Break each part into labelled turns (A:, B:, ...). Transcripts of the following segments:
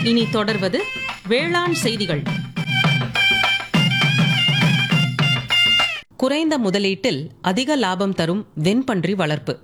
A: இனி தொடர்வது வேளாண் செய்திகள் குறைந்த முதலீட்டில் அதிக லாபம் தரும் வெண்பன்றி வளர்ப்பு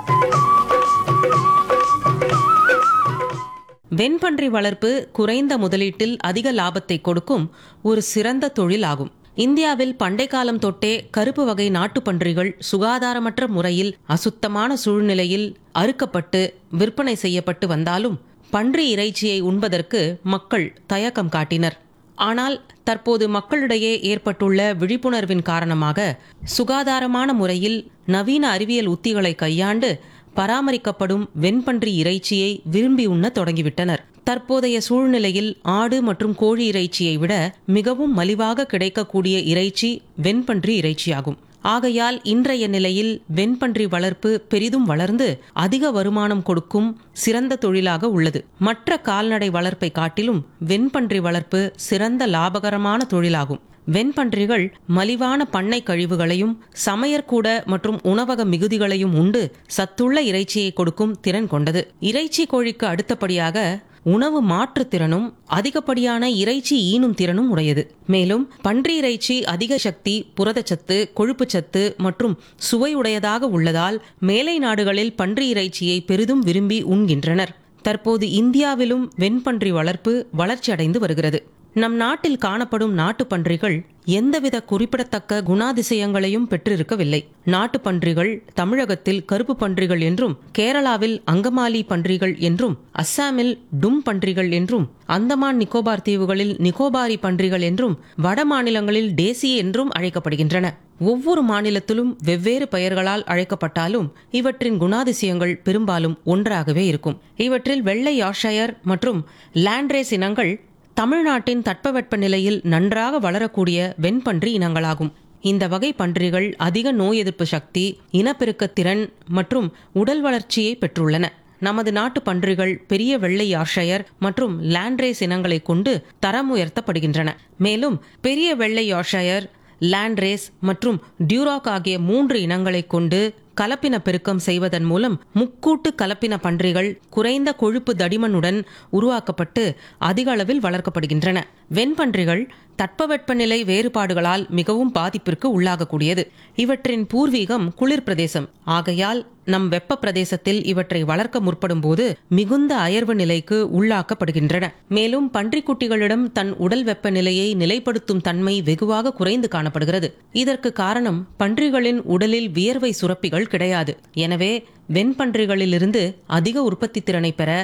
A: வெண்பன்றி வளர்ப்பு குறைந்த முதலீட்டில் அதிக லாபத்தை கொடுக்கும் ஒரு சிறந்த தொழில் ஆகும் இந்தியாவில் பண்டை காலம் தொட்டே கருப்பு வகை நாட்டுப்பன்றிகள் சுகாதாரமற்ற முறையில் அசுத்தமான சூழ்நிலையில் அறுக்கப்பட்டு விற்பனை செய்யப்பட்டு வந்தாலும் பன்றி இறைச்சியை உண்பதற்கு மக்கள் தயக்கம் காட்டினர் ஆனால் தற்போது மக்களிடையே ஏற்பட்டுள்ள விழிப்புணர்வின் காரணமாக சுகாதாரமான முறையில் நவீன அறிவியல் உத்திகளை கையாண்டு பராமரிக்கப்படும் வெண்பன்றி இறைச்சியை விரும்பி உண்ண தொடங்கிவிட்டனர் தற்போதைய சூழ்நிலையில் ஆடு மற்றும் கோழி இறைச்சியை விட மிகவும் மலிவாக கிடைக்கக்கூடிய இறைச்சி வெண்பன்றி இறைச்சியாகும் ஆகையால் இன்றைய நிலையில் வெண்பன்றி வளர்ப்பு பெரிதும் வளர்ந்து அதிக வருமானம் கொடுக்கும் சிறந்த தொழிலாக உள்ளது மற்ற கால்நடை வளர்ப்பை காட்டிலும் வெண்பன்றி வளர்ப்பு சிறந்த லாபகரமான தொழிலாகும் வெண்பன்றிகள் மலிவான பண்ணை கழிவுகளையும் சமையற்கூட மற்றும் உணவக மிகுதிகளையும் உண்டு சத்துள்ள இறைச்சியை கொடுக்கும் திறன் கொண்டது இறைச்சி கோழிக்கு அடுத்தபடியாக உணவு மாற்றுத் திறனும் அதிகப்படியான இறைச்சி ஈனும் திறனும் உடையது மேலும் பன்றி இறைச்சி அதிக சக்தி புரதச்சத்து கொழுப்புச்சத்து மற்றும் சுவையுடையதாக உள்ளதால் மேலை நாடுகளில் பன்றி இறைச்சியை பெரிதும் விரும்பி உண்கின்றனர் தற்போது இந்தியாவிலும் வெண்பன்றி வளர்ப்பு வளர்ச்சியடைந்து வருகிறது நம் நாட்டில் காணப்படும் நாட்டுப் பன்றிகள் எந்தவித குறிப்பிடத்தக்க குணாதிசயங்களையும் பெற்றிருக்கவில்லை நாட்டுப் பன்றிகள் தமிழகத்தில் கருப்பு பன்றிகள் என்றும் கேரளாவில் அங்கமாலி பன்றிகள் என்றும் அஸ்ஸாமில் டும் பன்றிகள் என்றும் அந்தமான் நிக்கோபார் தீவுகளில் நிக்கோபாரி பன்றிகள் என்றும் வட மாநிலங்களில் டேசி என்றும் அழைக்கப்படுகின்றன ஒவ்வொரு மாநிலத்திலும் வெவ்வேறு பெயர்களால் அழைக்கப்பட்டாலும் இவற்றின் குணாதிசயங்கள் பெரும்பாலும் ஒன்றாகவே இருக்கும் இவற்றில் வெள்ளை யாஷயர் மற்றும் லேண்ட்ரேஸ் இனங்கள் தமிழ்நாட்டின் தட்பவெட்ப நிலையில் நன்றாக வளரக்கூடிய வெண்பன்றி இனங்களாகும் இந்த வகை பன்றிகள் அதிக நோய் எதிர்ப்பு சக்தி இனப்பெருக்க திறன் மற்றும் உடல் வளர்ச்சியை பெற்றுள்ளன நமது நாட்டு பன்றிகள் பெரிய வெள்ளை யார்ஷயர் மற்றும் லேண்ட்ரேஸ் இனங்களை கொண்டு தரம் உயர்த்தப்படுகின்றன மேலும் பெரிய வெள்ளை யார்ஷயர் லேண்ட்ரேஸ் மற்றும் டியூராக் ஆகிய மூன்று இனங்களை கொண்டு கலப்பின பெருக்கம் செய்வதன் மூலம் முக்கூட்டு கலப்பின பன்றிகள் குறைந்த கொழுப்பு தடிமனுடன் உருவாக்கப்பட்டு அதிக அளவில் வளர்க்கப்படுகின்றன வெண்பன்றிகள் தட்பவெப்பநிலை வேறுபாடுகளால் மிகவும் பாதிப்பிற்கு உள்ளாகக்கூடியது இவற்றின் பூர்வீகம் குளிர் பிரதேசம் ஆகையால் நம் வெப்ப பிரதேசத்தில் இவற்றை வளர்க்க முற்படும் போது மிகுந்த அயர்வு நிலைக்கு உள்ளாக்கப்படுகின்றன மேலும் பன்றிக்குட்டிகளிடம் தன் உடல் வெப்பநிலையை நிலைப்படுத்தும் தன்மை வெகுவாக குறைந்து காணப்படுகிறது இதற்கு காரணம் பன்றிகளின் உடலில் வியர்வை சுரப்பிகள் கிடையாது எனவே வெண்பன்றிகளிலிருந்து அதிக உற்பத்தி திறனை பெற